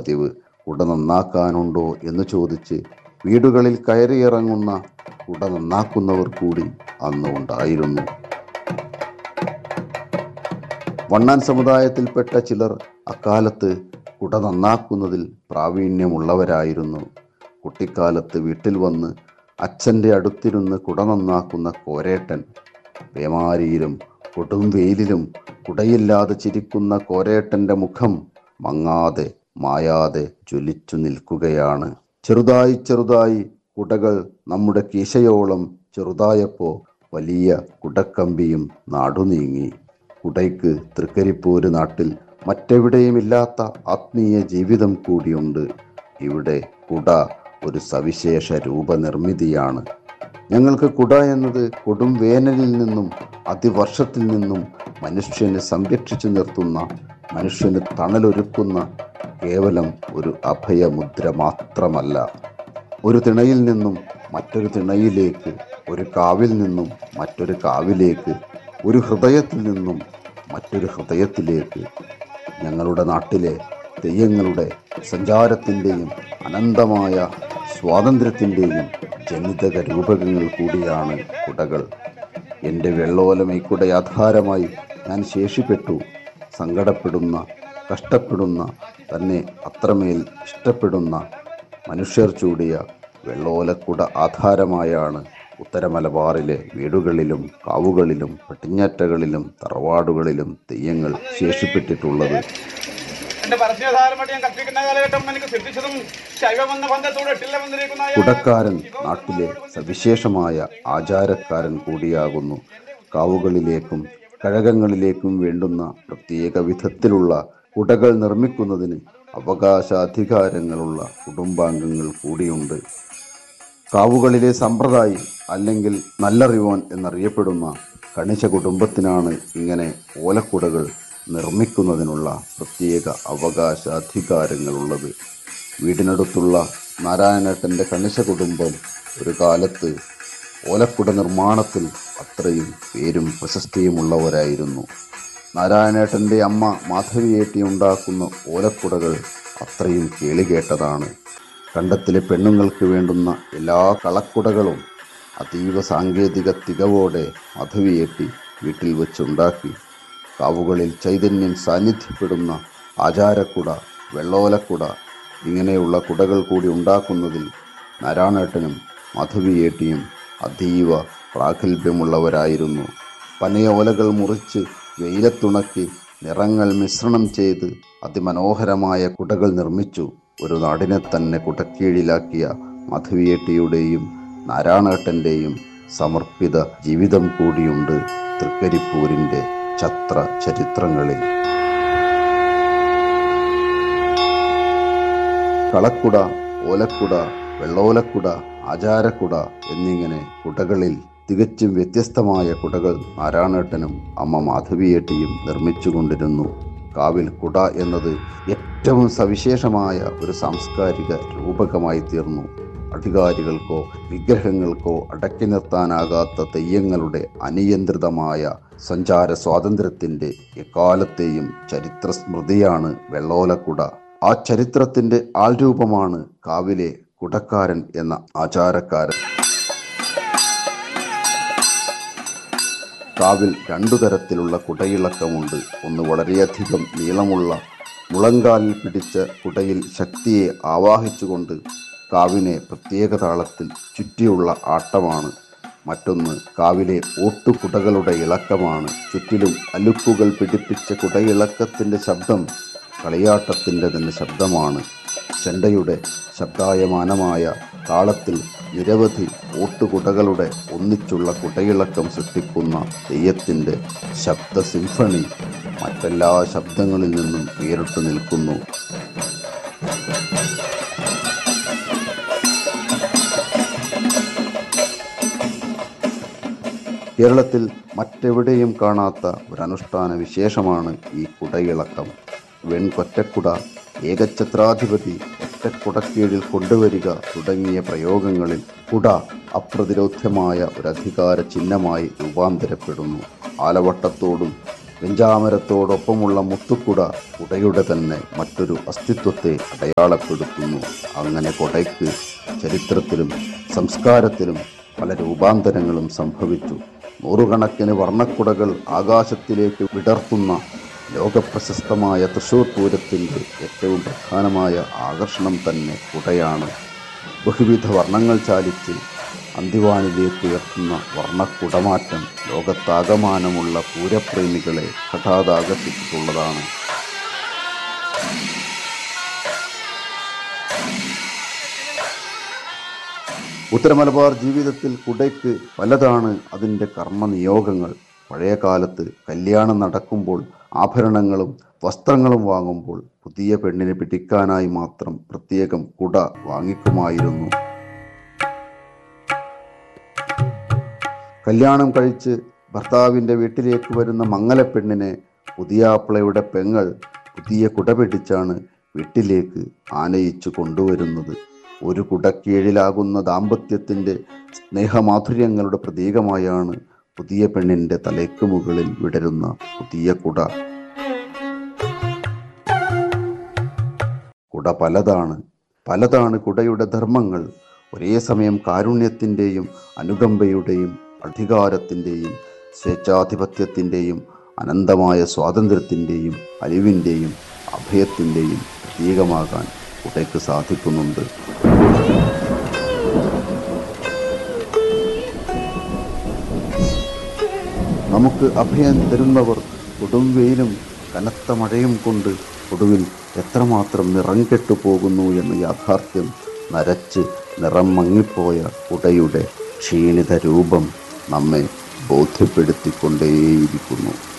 പതിവ് കുട നന്നാക്കാനുണ്ടോ എന്ന് ചോദിച്ച് വീടുകളിൽ കയറിയിറങ്ങുന്ന കുട നന്നാക്കുന്നവർ കൂടി അന്ന് ഉണ്ടായിരുന്നു വണ്ണാൻ സമുദായത്തിൽപ്പെട്ട ചിലർ അക്കാലത്ത് കുട നന്നാക്കുന്നതിൽ പ്രാവീണ്യമുള്ളവരായിരുന്നു കുട്ടിക്കാലത്ത് വീട്ടിൽ വന്ന് അച്ഛൻ്റെ അടുത്തിരുന്ന് കുട നന്നാക്കുന്ന കോരേട്ടൻ പേമാരിയിലും കൊടും വെയിലിലും കുടയില്ലാതെ ചിരിക്കുന്ന കോരേട്ടൻ്റെ മുഖം മങ്ങാതെ മായാതെ ജ്വലിച്ചു നിൽക്കുകയാണ് ചെറുതായി ചെറുതായി കുടകൾ നമ്മുടെ കീശയോളം ചെറുതായപ്പോ വലിയ കുടക്കമ്പിയും നാടുനീങ്ങി കുടയ്ക്ക് തൃക്കരിപ്പൂര് നാട്ടിൽ മറ്റെവിടെയുമില്ലാത്ത ആത്മീയ ജീവിതം കൂടിയുണ്ട് ഇവിടെ കുട ഒരു സവിശേഷ രൂപനിർമ്മിതിയാണ് ഞങ്ങൾക്ക് കുട എന്നത് കൊടും വേനലിൽ നിന്നും അതിവർഷത്തിൽ നിന്നും മനുഷ്യനെ സംരക്ഷിച്ചു നിർത്തുന്ന മനുഷ്യന് തണലൊരുക്കുന്ന കേവലം ഒരു അഭയമുദ്ര മാത്രമല്ല ഒരു തിണയിൽ നിന്നും മറ്റൊരു തിണയിലേക്ക് ഒരു കാവിൽ നിന്നും മറ്റൊരു കാവിലേക്ക് ഒരു ഹൃദയത്തിൽ നിന്നും മറ്റൊരു ഹൃദയത്തിലേക്ക് ഞങ്ങളുടെ നാട്ടിലെ തെയ്യങ്ങളുടെ സഞ്ചാരത്തിൻ്റെയും അനന്തമായ സ്വാതന്ത്ര്യത്തിൻ്റെയും ജനിതക രൂപകങ്ങൾ കൂടിയാണ് കുടകൾ എൻ്റെ വെള്ളോലമൈക്കുട ആധാരമായി ഞാൻ ശേഷിപ്പെട്ടു സങ്കടപ്പെടുന്ന കഷ്ടപ്പെടുന്ന തന്നെ അത്രമേൽ ഇഷ്ടപ്പെടുന്ന മനുഷ്യർ ചൂടിയ വെള്ളോലക്കുട ആധാരമായാണ് ഉത്തര മലബാറിലെ വീടുകളിലും കാവുകളിലും പട്ടിഞ്ഞാറ്റകളിലും തറവാടുകളിലും തെയ്യങ്ങൾ ശേഷിപ്പെട്ടിട്ടുള്ളത് എന്റെ പരസ്യധാരമായിട്ട് ഞാൻ കൽപ്പിക്കുന്ന കാലഘട്ടം എനിക്ക് സിദ്ധിച്ചതും ശൈവമെന്ന ബന്ധത്തോട് എട്ടില്ല വന്നിരിക്കുന്ന കുടക്കാരൻ നാട്ടിലെ സവിശേഷമായ ആചാരക്കാരൻ കൂടിയാകുന്നു കാവുകളിലേക്കും കഴകങ്ങളിലേക്കും വേണ്ടുന്ന പ്രത്യേക വിധത്തിലുള്ള കുടകൾ നിർമ്മിക്കുന്നതിന് അവകാശാധികാരങ്ങളുള്ള കുടുംബാംഗങ്ങൾ കൂടിയുണ്ട് കാവുകളിലെ സമ്പ്രദായി അല്ലെങ്കിൽ നല്ലറിവോൻ എന്നറിയപ്പെടുന്ന കണിശ കുടുംബത്തിനാണ് ഇങ്ങനെ ഓലക്കുടകൾ നിർമ്മിക്കുന്നതിനുള്ള പ്രത്യേക അവകാശാധികാരങ്ങളുള്ളത് വീടിനടുത്തുള്ള നാരായണേട്ടൻ്റെ കണിശ കുടുംബം ഒരു കാലത്ത് ഓലക്കുട നിർമ്മാണത്തിൽ അത്രയും പേരും പ്രശസ്തിയുമുള്ളവരായിരുന്നു നാരായണേട്ടൻ്റെ അമ്മ മാധവിയേട്ടി ഉണ്ടാക്കുന്ന ഓലക്കുടകൾ അത്രയും കേളികേട്ടതാണ് കണ്ടത്തിലെ പെണ്ണുങ്ങൾക്ക് വേണ്ടുന്ന എല്ലാ കളക്കുടകളും അതീവ സാങ്കേതിക തികവോടെ മാധവിയേട്ടി വീട്ടിൽ വെച്ചുണ്ടാക്കി കാവുകളിൽ ചൈതന്യം സാന്നിധ്യപ്പെടുന്ന ആചാരക്കുട വെള്ളോലക്കുട ഇങ്ങനെയുള്ള കുടകൾ കൂടി ഉണ്ടാക്കുന്നതിൽ നാരായണേട്ടനും മാധവിയേട്ടിയും അതീവ പ്രാഗൽഭ്യമുള്ളവരായിരുന്നു പനയോലകൾ മുറിച്ച് വെയിലത്തുണക്കി നിറങ്ങൾ മിശ്രണം ചെയ്ത് അതിമനോഹരമായ കുടകൾ നിർമ്മിച്ചു ഒരു നാടിനെ തന്നെ കുടക്കീഴിലാക്കിയ മാധവിയേട്ടിയുടെയും നാരായണേട്ടൻ്റെയും സമർപ്പിത ജീവിതം കൂടിയുണ്ട് തൃക്കരിപ്പൂരിൻ്റെ ഛത്ര ചരിത്രങ്ങളിൽ കളക്കുട ഓലക്കുട വെള്ളോലക്കുട ആചാരക്കുട എന്നിങ്ങനെ കുടകളിൽ തികച്ചും വ്യത്യസ്തമായ കുടകൾ നാരായണേട്ടനും അമ്മ മാധവിയേട്ടിയും നിർമ്മിച്ചുകൊണ്ടിരുന്നു കാവിൽ കുട എന്നത് ഏറ്റവും സവിശേഷമായ ഒരു സാംസ്കാരിക രൂപകമായി തീർന്നു അധികാരികൾക്കോ വിഗ്രഹങ്ങൾക്കോ അടക്കി നിർത്താനാകാത്ത തെയ്യങ്ങളുടെ അനിയന്ത്രിതമായ സഞ്ചാര സ്വാതന്ത്ര്യത്തിൻ്റെ എക്കാലത്തെയും ചരിത്ര സ്മൃതിയാണ് വെള്ളോലക്കുട ആ ചരിത്രത്തിൻ്റെ ആൾരൂപമാണ് കാവിലെ കുടക്കാരൻ എന്ന ആചാരക്കാരൻ കാവിൽ രണ്ടു തരത്തിലുള്ള കുടയിളക്കമുണ്ട് ഒന്ന് വളരെയധികം നീളമുള്ള മുളങ്കാലിൽ പിടിച്ച കുടയിൽ ശക്തിയെ ആവാഹിച്ചുകൊണ്ട് കാവിനെ പ്രത്യേക താളത്തിൽ ചുറ്റിയുള്ള ആട്ടമാണ് മറ്റൊന്ന് കാവിലെ ഓട്ടുകുടകളുടെ ഇളക്കമാണ് ചുറ്റിലും അലുക്കുകൾ പിടിപ്പിച്ച കുടയിളക്കത്തിൻ്റെ ശബ്ദം കളിയാട്ടത്തിൻ്റെ തന്നെ ശബ്ദമാണ് ചെണ്ടയുടെ ശബ്ദായമാനമായ താളത്തിൽ നിരവധി ഓട്ടുകുടകളുടെ ഒന്നിച്ചുള്ള കുടയിളക്കം സൃഷ്ടിക്കുന്ന തെയ്യത്തിൻ്റെ ശബ്ദ സിംഫണി മറ്റെല്ലാ ശബ്ദങ്ങളിൽ നിന്നും വേറിട്ട് നിൽക്കുന്നു കേരളത്തിൽ മറ്റെവിടെയും കാണാത്ത ഒരു അനുഷ്ഠാന വിശേഷമാണ് ഈ കുടയിളക്കം വെൺകൊറ്റക്കുട ഏകഛത്രാധിപതി ഒറ്റക്കുടക്കീഴിൽ കൊണ്ടുവരിക തുടങ്ങിയ പ്രയോഗങ്ങളിൽ കുട അപ്രതിരോധ്യമായ ഒരു അധികാര ചിഹ്നമായി രൂപാന്തരപ്പെടുന്നു ആലവട്ടത്തോടും വെഞ്ചാമരത്തോടൊപ്പമുള്ള മുത്തുക്കുട കുടയുടെ തന്നെ മറ്റൊരു അസ്തിത്വത്തെ അടയാളപ്പെടുത്തുന്നു അങ്ങനെ കൊടയ്ക്ക് ചരിത്രത്തിലും സംസ്കാരത്തിലും പല രൂപാന്തരങ്ങളും സംഭവിച്ചു നൂറുകണക്കിന് വർണ്ണക്കുടകൾ ആകാശത്തിലേക്ക് വിടർത്തുന്ന ലോകപ്രശസ്തമായ തൃശൂർ പൂരത്തിൻ്റെ ഏറ്റവും പ്രധാനമായ ആകർഷണം തന്നെ കുടയാണ് ബഹുവിധ വർണ്ണങ്ങൾ ചാലിച്ച് അന്തിവാനിലേക്ക് ഉയർത്തുന്ന വർണ്ണക്കുടമാറ്റം ലോകത്താകമാനമുള്ള പൂരപ്രേമികളെ ഹഠാത് ആകർഷിച്ചിട്ടുള്ളതാണ് ഉത്തരമലബാർ ജീവിതത്തിൽ കുടയ്ക്ക് പലതാണ് അതിൻ്റെ കർമ്മനിയോഗങ്ങൾ പഴയ കാലത്ത് കല്യാണം നടക്കുമ്പോൾ ആഭരണങ്ങളും വസ്ത്രങ്ങളും വാങ്ങുമ്പോൾ പുതിയ പെണ്ണിനെ പിടിക്കാനായി മാത്രം പ്രത്യേകം കുട വാങ്ങിക്കുമായിരുന്നു കല്യാണം കഴിച്ച് ഭർത്താവിൻ്റെ വീട്ടിലേക്ക് വരുന്ന മംഗലപ്പെണ്ണിനെ പുതിയാപ്പിളയുടെ പെങ്ങൾ പുതിയ കുട പിടിച്ചാണ് വീട്ടിലേക്ക് ആനയിച്ചു കൊണ്ടുവരുന്നത് ഒരു കുടക്കീഴിലാകുന്ന ദാമ്പത്യത്തിൻ്റെ സ്നേഹമാധുര്യങ്ങളുടെ പ്രതീകമായാണ് പുതിയ പെണ്ണിൻ്റെ തലയ്ക്ക് മുകളിൽ വിടരുന്ന പുതിയ കുട കുട പലതാണ് പലതാണ് കുടയുടെ ധർമ്മങ്ങൾ ഒരേ സമയം കാരുണ്യത്തിൻ്റെയും അനുകമ്പയുടെയും അധികാരത്തിൻ്റെയും സ്വേച്ഛാധിപത്യത്തിൻ്റെയും അനന്തമായ സ്വാതന്ത്ര്യത്തിൻ്റെയും അലിവിൻ്റെയും അഭയത്തിൻ്റെയും പ്രതീകമാകാൻ കുടയ്ക്ക് സാധിക്കുന്നുണ്ട് നമുക്ക് അഭയം തരുന്നവർ കൊടും വെയിലും കനത്ത മഴയും കൊണ്ട് ഒടുവിൽ എത്രമാത്രം നിറം കെട്ടു പോകുന്നു എന്ന യാഥാർത്ഥ്യം നരച്ച് നിറം മങ്ങിപ്പോയ കുടയുടെ ക്ഷീണിത രൂപം നമ്മെ ബോധ്യപ്പെടുത്തിക്കൊണ്ടേയിരിക്കുന്നു